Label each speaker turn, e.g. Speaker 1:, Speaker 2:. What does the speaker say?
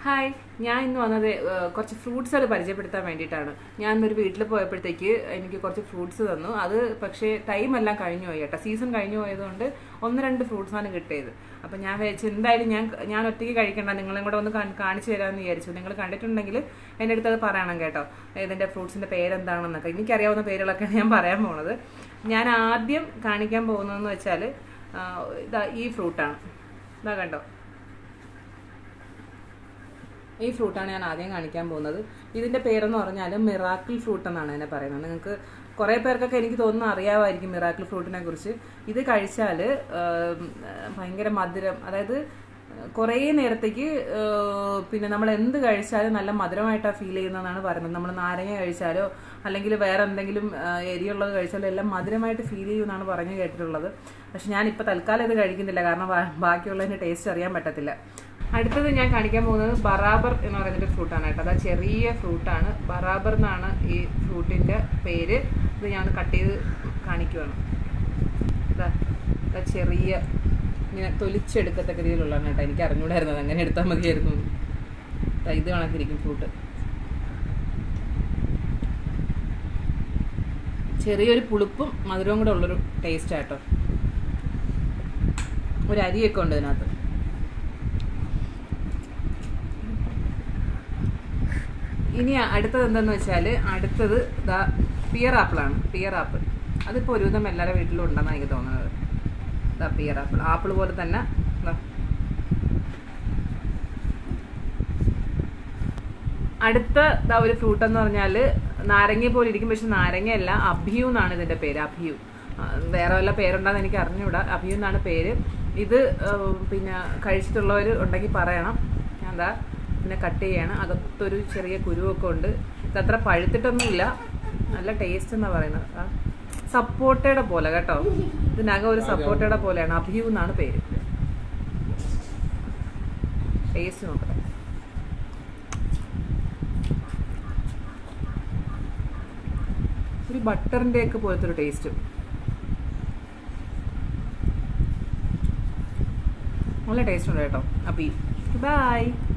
Speaker 1: Hi ഞാൻ ഇന്ന് വന്നത് ഏഹ്, കുറച്ച് ഫ്രൂട്ട്സുകൾ പരിചയപ്പെടുത്താൻ വേണ്ടിയിട്ടാണ് ഞാൻ ഇന്നൊരു വീട്ടിൽ പോയപ്പോഴത്തേക്ക് എനിക്ക് കുറച്ച് ഫ്രൂട്ട്സ് തന്നു അത് പക്ഷേ ടൈം എല്ലാം കഴിഞ്ഞു പോയി കേട്ടോ സീസൺ കഴിഞ്ഞു പോയതുകൊണ്ട് ഒന്ന് രണ്ട് ഫ്രൂട്ട്സാണ് കിട്ടിയത് അപ്പം ഞാൻ വിചാരിച്ചു എന്തായാലും ഞാൻ ഞാൻ ഒറ്റയ്ക്ക് കഴിക്കണ്ട നിങ്ങളെ കൂടെ ഒന്ന് കാണ്- കാണിച്ചു തരാമെന്ന് വിചാരിച്ചു നിങ്ങൾ കണ്ടിട്ടുണ്ടെങ്കിൽ എൻ്റെ അടുത്ത് അത് പറയണം കേട്ടോ ഇതിൻ്റെ ഫ്രൂട്ട്സിൻ്റെ പേരെന്താണെന്നൊക്കെ എനിക്കറിയാവുന്ന പേരുകളൊക്കെയാണ് ഞാൻ പറയാൻ പോണത് ഞാൻ ആദ്യം കാണിക്കാൻ പോകുന്നതെന്ന് വെച്ചാൽ ഇതാ ഈ ഫ്രൂട്ടാണ് ഇതാ കണ്ടോ ഈ ഫ്രൂട്ടാണ് ഞാൻ ആദ്യം കാണിക്കാൻ പോകുന്നത് ഇതിന്റെ പേരെന്ന് പറഞ്ഞാൽ മിറാക്കിൾ ഫ്രൂട്ട് എന്നാണ് ഇതിനെ പറയുന്നത് നിങ്ങൾക്ക് കുറേ പേർക്കൊക്കെ എനിക്ക് തോന്നുന്നു അറിയാമായിരിക്കും മിറാക്കിൾ ഫ്രൂട്ടിനെ കുറിച്ച് ഇത് കഴിച്ചാൽ ഭയങ്കര മധുരം അതായത് കുറേ നേരത്തേക്ക് ഏഹ്, പിന്നെ നമ്മൾ എന്ത് കഴിച്ചാലും നല്ല മധുരമായിട്ടാണ് ഫീൽ ചെയ്യുന്നതെന്നാണ് പറയുന്നത് നമ്മൾ നാരങ്ങ കഴിച്ചാലോ അല്ലെങ്കിൽ വേറെ എന്തെങ്കിലും ഏഹ്, എരിയുള്ളത് കഴിച്ചാലോ എല്ലാം മധുരമായിട്ട് ഫീൽ ചെയ്യുമെന്നാണ് പറഞ്ഞു കേട്ടിട്ടുള്ളത് പക്ഷെ ഞാൻ ഇപ്പോൾ തൽക്കാലം ഇത് കഴിക്കുന്നില്ല കാരണം ബാ- ബാക്കിയുള്ളതിൻ്റെ ടേസ്റ്റ് അറിയാൻ പറ്റത്തില്ല അടുത്തത് ഞാൻ കാണിക്കാൻ പോകുന്നത് ബറാബർ എന്ന് പറയുന്നൊരു ഫ്രൂട്ടാണ് കേട്ടോ അതാ ചെറിയ ഫ്രൂട്ടാണ് ബറാബർ എന്നാണ് ഈ ഫ്രൂട്ടിൻ്റെ പേര് ഇത് ഞാൻ കട്ട് ചെയ്ത് കാണിക്കുവാണ് ഇതാ ഇതാ ചെറിയ ഇങ്ങനെ തൊലിച്ചെടുക്കത്തക്ക രീതിയിലുള്ളതാണ് കേട്ടോ എനിക്ക് അറിഞ്ഞൂടായിരുന്നു അത് അങ്ങനെ എടുത്താൽ മതിയായിരുന്നു എന്ന്. ദാ ഇത് കണക്കിരിക്കും ഫ്രൂട്ട് ചെറിയൊരു പുളിപ്പും മധുരവും കൂടെ ഉള്ളൊരു ടേസ്റ്റ് ആട്ടോ ഒരു അരിയൊക്കെ ഉണ്ട് ഇതിനകത്ത് ഇനി അടുത്തത് എന്താന്ന് വെച്ചാൽ അടുത്തത് ദാ പിയർ ആപ്പിളാണ് പിയർ ആപ്പിൾ അതിപ്പോൾ ഒരുവിധം എല്ലാവരുടെ വീട്ടിലും ഉണ്ടെന്നാണ് എനിക്ക് തോന്നുന്നത് ദാ പിയർ ആപ്പിൾ ആപ്പിൾ പോലെ തന്നെ ദാ. അടുത്ത ദാ ഒരു ഫ്രൂട്ട് എന്ന് പറഞ്ഞാൽ നാരങ്ങ പോലെ ഇരിക്കും പക്ഷെ നാരങ്ങയല്ല അഭിയു എന്നാണ് ഇതിന്റെ പേര് അഭിയു ആ, വേറെ വല്ല പേരുണ്ടെന്ന് എനിക്ക് അറിഞ്ഞൂടാ അഭിയു എന്നാണ് പേര് ഇത് ആ, പിന്നെ കഴിച്ചിട്ടുള്ളവർ ഉണ്ടെങ്കിൽ പറയണം ഞാൻ എന്താ പിന്നെ കട്ട് ചെയ്യണം അകത്തൊരു ചെറിയ കുരുവൊക്കെ ഉണ്ട് ഇതത്ര പഴുത്തിട്ടൊന്നുമില്ല നല്ല ടേസ്റ്റ് എന്നാ പറയുന്നത് ആ, സപ്പോട്ടയുടെ പോലെ കേട്ടോ ഇതിനകം ഒരു സപ്പോട്ടയുടെ പോലെയാണ് അഭിയു എന്നാണ് പേര് ടേസ്റ്റ് നോക്കട്ടെ ഒരു ബട്ടറിന്റെ ഒക്കെ പോലത്തെ ഒരു ടേസ്റ്റ് നല്ല ടേസ്റ്റ് ഉണ്ട് കേട്ടോ അപ്പി ബൈ